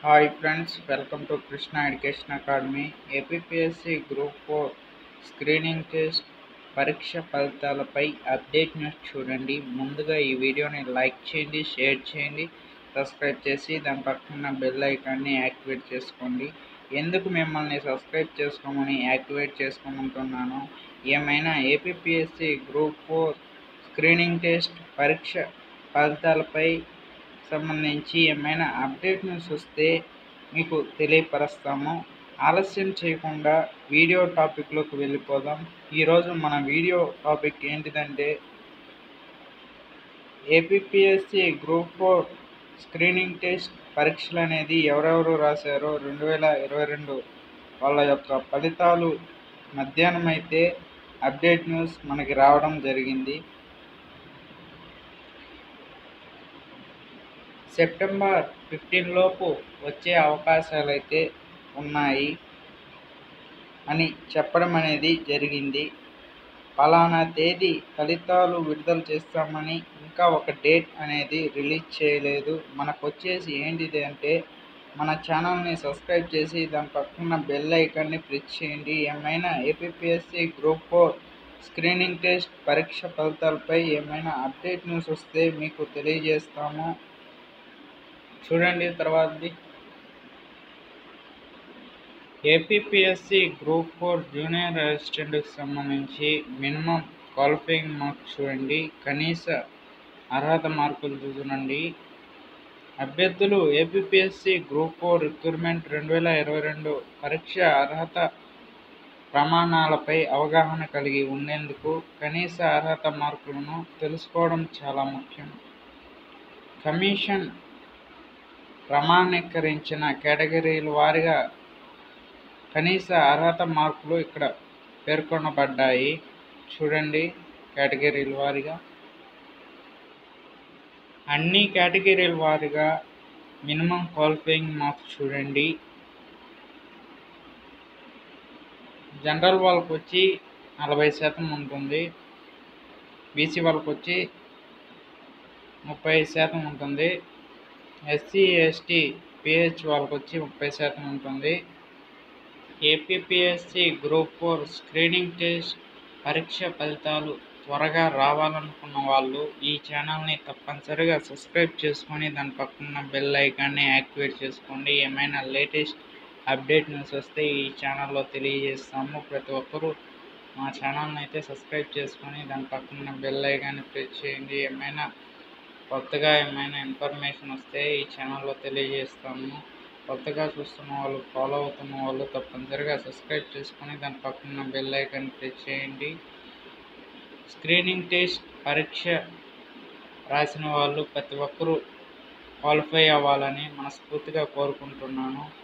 hi friends welcome to Krishna education academy APSC group four screening test పరీక్ష ఫలితాలపై update news చూడండి ముందుగా ఈ వీడియోని లైక్ చేయండి షేర్ చేయండి సబ్స్క్రైబ్ చేసి దాని పక్కన బెల్ ఐకాన్ని యాక్టివేట్ చేసుకోండి ఎందుకు మిమ్మల్ని సబ్స్క్రైబ్ చేసుకోమని యాక్టివేట్ చేసుకోమంటున్నాను ఏమైనా APSC group four screening test పరీక్ష ఫలితాలపై సంబంధించి ఏమైనా అప్డేట్ న్యూస్ వస్తే మీకు తెలియపరుస్తాము ఆలస్యం చేయకుండా వీడియో టాపిక్లోకి వెళ్ళిపోదాం ఈరోజు మన వీడియో టాపిక్ ఏంటిదంటే APSC group four screening test పరీక్షలు అనేది ఎవరెవరు రాశారో రెండు వేల ఇరవై రెండు వాళ్ళ యొక్క ఫలితాలు మధ్యాహ్నం అయితే అప్డేట్ న్యూస్ మనకి రావడం జరిగింది సెప్టెంబర్ ఫిఫ్టీన్ లోపు వచ్చే అవకాశాలు అయితే ఉన్నాయి అని చెప్పడం అనేది జరిగింది ఫలానా తేదీ ఫలితాలు విడుదల చేస్తామని ఇంకా ఒక డేట్ అనేది రిలీజ్ చేయలేదు మనకు వచ్చేసి ఏంటిది అంటే మన ఛానల్ని సబ్స్క్రైబ్ చేసి దాని పక్కన బెల్ ఐకాన్ని ప్రెస్ చేయండి ఏమైనా APSC group four screening test పరీక్ష ఫలితాలపై ఏమైనా అప్డేట్ న్యూస్ వస్తే మీకు తెలియజేస్తాము చూడండి తర్వాతది ఏపీఎస్సి గ్రూప్ ఫోర్ జూనియర్ అసిస్టెంట్కి సంబంధించి మినిమం క్వాలిఫైయింగ్ మార్క్స్ చూడండి కనీస అర్హత మార్కులు చూడండి అభ్యర్థులు ఏపీఎస్సి గ్రూప్ ఫోర్ రిక్రూట్మెంట్ రెండు వేల ఇరవై రెండు పరీక్ష అర్హత ప్రమాణాలపై అవగాహన కలిగి ఉండేందుకు కనీస అర్హత మార్కులను తెలుసుకోవడం చాలా ముఖ్యం కమిషన్ ప్రమాణీకరించిన కేటగిరీల వారీగా కనీస అర్హత మార్కులు ఇక్కడ పేర్కొనబడ్డాయి చూడండి కేటగిరీల వారీగా అన్ని కేటగిరీల వారీగా మినిమం క్వాలిఫైయింగ్ మార్క్స్ చూడండి జనరల్ వాళ్ళకి వచ్చి నలభై శాతం ఉంటుంది బీసీ వాళ్ళకి వచ్చి ముప్పై శాతం ఉంటుంది ఎస్సీ ఎస్టీ పిహెచ్ వాళ్ళకి వచ్చి ముప్పై శాతం ఉంటుంది APSC group four screening test పరీక్ష ఫలితాలు త్వరగా రావాలనుకున్న వాళ్ళు ఈ ఛానల్ని తప్పనిసరిగా సబ్స్క్రైబ్ చేసుకొని దాని పక్కన బెల్ ఐకాన్ని యాక్టివేట్ చేసుకోండి ఏమైనా లేటెస్ట్ అప్డేట్ న్యూస్ వస్తే ఈ ఛానల్లో తెలియజేస్తాము ప్రతి ఒక్కరూ మా ఛానల్ని అయితే సబ్స్క్రైబ్ చేసుకొని దాని పక్కన బెల్ ఐకాన్ని ప్రెస్ చేయండి ఏమైనా కొత్తగా ఏమైనా ఇన్ఫర్మేషన్ వస్తే ఈ ఛానల్లో తెలియజేస్తాము కొత్తగా చూస్తున్న వాళ్ళు ఫాలో అవుతున్న వాళ్ళు తప్పనిసరిగా సబ్స్క్రైబ్ చేసుకొని దాని పక్కన బెల్ ఐకాన్ ప్రెస్ చేయండి స్క్రీనింగ్ టెస్ట్ పరీక్ష రాసిన వాళ్ళు ప్రతి ఒక్కరూ క్వాలిఫై అవ్వాలని మనస్ఫూర్తిగా కోరుకుంటున్నాను